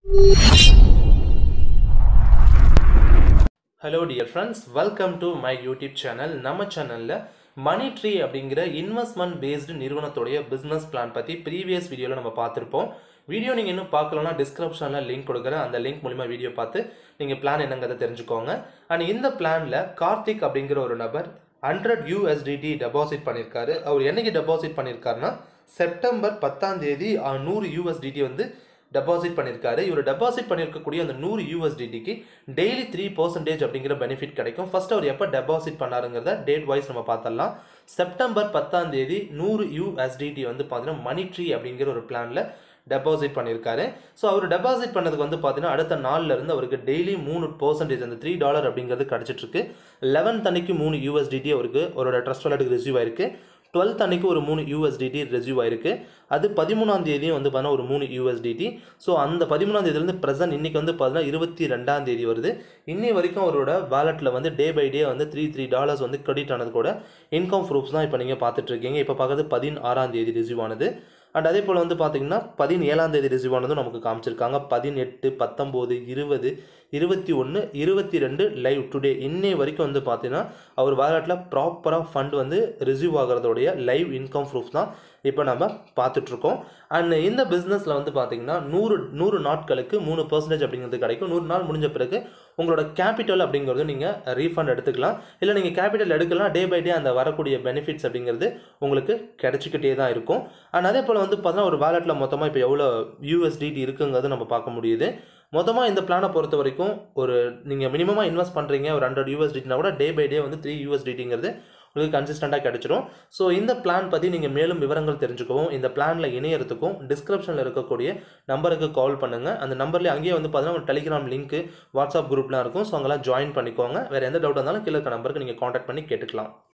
hello dear friends welcome to my YouTube channel நம்ம சேனலில் money tree அப்படிங்கிற investment based நிறுவனத்துடைய பிஸ்னஸ் பிளான் பற்றி ப்ரீவியஸ் வீடியோவில் நம்ம பார்த்துருப்போம் வீடியோ நீங்கள் இன்னும் பார்க்கலன்னா டிஸ்கிரிப்ஷனில் லிங்க் கொடுக்குறேன் அந்த லிங்க் மூலிமா வீடியோ பார்த்து நீங்கள் பிளான் என்னங்கிறத தெரிஞ்சுக்கோங்க அண்ட் இந்த பிளானில் கார்த்திக் அப்படிங்கிற ஒரு நபர் ஹண்ட்ரட் யூஎஸ்டிடி டெபாசிட் பண்ணியிருக்காரு அவர் என்னைக்கு டெபாசிட் பண்ணியிருக்காருன்னா செப்டம்பர் பத்தாம் தேதி அஹ், நூறு யூஎஸ்டிடி வந்து டெபாசிட் பண்ணியிருக்காரு இவர் டெபாசிட் பண்ணியிருக்கக்கூடிய அந்த நூறு யூஎஸ்டிடிக்கு டெய்லி த்ரீ பர்சன்டேஜ் அப்படிங்கிற பெனிஃபிட் கிடைக்கும் ஃபர்ஸ்ட் அவர் எப்போ டெபாசிட் பண்ணாருங்கிறத டேட் வைஸ் நம்ம பார்த்தரலாம் செப்டம்பர் பத்தாம் தேதி நூறு யூஎஸ்டிடி வந்து பார்த்தீங்கன்னா மணி ட்ரீ அப்படிங்கிற ஒரு பிளானில் டெபாசிட் பண்ணியிருக்காரு ஸோ அவர் டெபாசிட் பண்ணதுக்கு வந்து பார்த்தீங்கன்னா அடுத்த நாள்ல இருந்து அவருக்கு டெய்லி மூணு பர்சன்டேஜ் அந்த த்ரீ டாலர் அப்படிங்கிறது கிடச்சிட்டு இருக்கு லெவன்த் அன்னைக்கு மூணு யூஎஸ்டிடி அவருக்கு அவரோட ட்ரஸ்ட் வாலெட்டுக்கு ரிசீவ் ஆயிருக்கு டுவெல்த் அன்னைக்கு ஒரு மூணு யூஎஸ்டிடி ரிசீவ் ஆயிருக்கு அது பதிமூணாம் தேதியும் வந்து பார்த்தீங்கன்னா ஒரு மூணு யூஎஸ்டிடி ஸோ அந்த பதிமூணாம் தேதியிலேருந்து ப்ரெசன்ட் இன்னைக்கு வந்து பார்த்தீங்கன்னா இருபத்தி ரெண்டாம் தேதி வருது இன்னி வரைக்கும் அவரோட வாலெட்டில் வந்து டே பை டே வந்து த்ரீ த்ரீ டாலர்ஸ் வந்து கிரெடிட் ஆனது கூட இன்கம் ப்ரூஃப்ஸ் தான் இப்போ நீங்கள் பார்த்துட்டு இருக்கீங்க இப்போ பார்க்கறது பதினாறாம் தேதி ரிசீவ் ஆனது அண்ட் அதே போல் வந்து பார்த்தீங்கன்னா பதினேழாம் தேதி ரிசீவ் ஆனதும் நமக்கு காமிச்சிருக்காங்க பதினெட்டு பத்தொம்போது இருபது இருபத்தி ஒன்று இருபத்தி ரெண்டு லைவ் டுடே இன்னை வரைக்கும் வந்து பார்த்தீங்கன்னா அவர் வாலெட்டில் ப்ராப்பராக ஃபண்ட் வந்து ரிசீவ் ஆகிறதோடைய லைவ் இன்கம் ப்ரூஃப் தான் இப்போ நம்ம பார்த்துட்ருக்கோம் அண்ட் இந்த பிஸ்னஸில் வந்து பார்த்தீங்கன்னா நூறு நூறு நாட்களுக்கு மூணு பர்சன்டேஜ் அப்படிங்கிறது கிடைக்கும் நூறு நாள் முடிஞ்ச பிறகு உங்களோட கேபிட்டல் அப்படிங்கிறது நீங்கள் ரீஃபண்ட் எடுத்துக்கலாம் இல்லை நீங்கள் கேபிட்டல் எடுக்கலாம் டே பை டே அந்த வரக்கூடிய பெனிஃபிட்ஸ் அப்படிங்கிறது உங்களுக்கு கிடைச்சிக்கிட்டே தான் இருக்கும் அண்ட் அதே போல் வந்து பார்த்தீங்கன்னா ஒரு வேலெட்டில் மொத்தமாக இப்போ எவ்வளோ யூஎஸ்டிடி இருக்குங்கிறது நம்ம பார்க்க முடியுது மொத்தமாக இந்த பிளானை பொறுத்த வரைக்கும் ஒரு நீங்கள் மினிமமாக இன்வெஸ்ட் பண்ணுறீங்க ஒரு ஹண்ட்ரட் யூஎஸ்டினா கூட டே பை டே வந்து த்ரீ யூஎஸ்டிங்கிறது உங்களுக்கு கன்சிஸ்டண்ட்டாக கிடைச்சிரும் ஸோ இந்த பிளான் பற்றி நீங்கள் மேலும் விவரங்கள் தெரிஞ்சுக்கவும் இந்த பிளானில் இணையறதுக்கும் டிஸ்கிரிப்ஷனில் இருக்கக்கூடிய நம்பருக்கு கால் பண்ணுங்கள் அந்த நம்பர்லேயே அங்கேயே வந்து பார்த்தீங்கன்னா ஒரு டெலிகிராம் லிங்க்கு வாட்ஸ்அப் குரூப்லாம் இருக்கும் ஸோ அங்கெல்லாம் ஜாயின் பண்ணிக்கோங்க வேறு எந்த டவுட் இருந்தாலும் கீழே இருக்க நம்பருக்கு நீங்கள் காண்டாக்ட் பண்ணி கேட்டுக்கலாம்